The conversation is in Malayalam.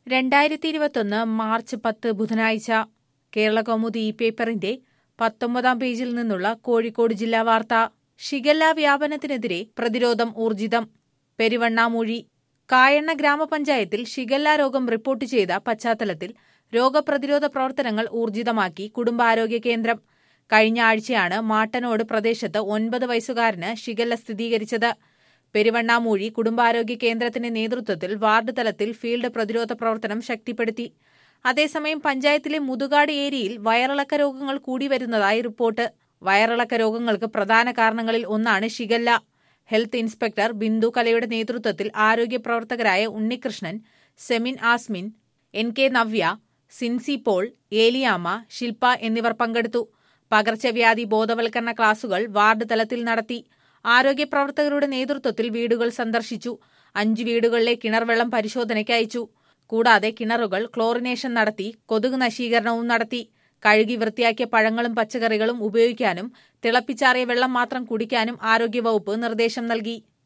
രണ്ടായിരത്തി ഇരുപത്തൊന്ന് മാർച്ച് പത്ത് ബുധനാഴ്ച കേരള കൗമുദി ഈ പേപ്പറിന്റെ പത്തൊമ്പതാം പേജിൽ നിന്നുള്ള കോഴിക്കോട് ജില്ലാ വാർത്ത ഷിഗല്ല വ്യാപനത്തിനെതിരെ പ്രതിരോധം ഊർജിതം പെരുവണ്ണാമൂഴി കായണ്ണ ഗ്രാമപഞ്ചായത്തിൽ ഷിഗല്ല രോഗം റിപ്പോർട്ട് ചെയ്ത പശ്ചാത്തലത്തിൽ രോഗപ്രതിരോധ പ്രവർത്തനങ്ങൾ ഊർജിതമാക്കി കുടുംബാരോഗ്യ കേന്ദ്രം കഴിഞ്ഞ ആഴ്ചയാണ് മാട്ടനോട് പ്രദേശത്ത് ഒൻപത് വയസ്സുകാരന് ഷിഗല്ല സ്ഥിരീകരിച്ചത് പെരുവണ്ണാമൂഴി കുടുംബാരോഗ്യ കേന്ദ്രത്തിന്റെ നേതൃത്വത്തിൽ വാർഡ് തലത്തിൽ ഫീൽഡ് പ്രതിരോധ പ്രവർത്തനം ശക്തിപ്പെടുത്തി അതേസമയം പഞ്ചായത്തിലെ മുതുകാട് ഏരിയയിൽ വയറിളക്ക രോഗങ്ങൾ കൂടി വരുന്നതായി റിപ്പോർട്ട് വയറിളക്ക രോഗങ്ങൾക്ക് പ്രധാന കാരണങ്ങളിൽ ഒന്നാണ് ഷിഗല്ല ഹെൽത്ത് ഇൻസ്പെക്ടർ ബിന്ദു കലയുടെ നേതൃത്വത്തിൽ ആരോഗ്യ പ്രവർത്തകരായ ഉണ്ണികൃഷ്ണൻ സെമിൻ ആസ്മിൻ എൻ കെ നവ്യ സിൻസി പോൾ ഏലിയാമ്മ ശില്പ എന്നിവർ പങ്കെടുത്തു പകർച്ചവ്യാധി ബോധവൽക്കരണ ക്ലാസുകൾ വാർഡ് തലത്തിൽ നടത്തി ആരോഗ്യ പ്രവർത്തകരുടെ നേതൃത്വത്തിൽ വീടുകൾ സന്ദർശിച്ചു അഞ്ച് വീടുകളിലെ കിണർ വെള്ളം പരിശോധനയ്ക്ക് അയച്ചു കൂടാതെ കിണറുകൾ ക്ലോറിനേഷൻ നടത്തി കൊതുക് നശീകരണവും നടത്തി കഴുകി വൃത്തിയാക്കിയ പഴങ്ങളും പച്ചക്കറികളും ഉപയോഗിക്കാനും തിളപ്പിച്ചാറിയ വെള്ളം മാത്രം കുടിക്കാനും ആരോഗ്യവകുപ്പ് നിർദ്ദേശം നൽകി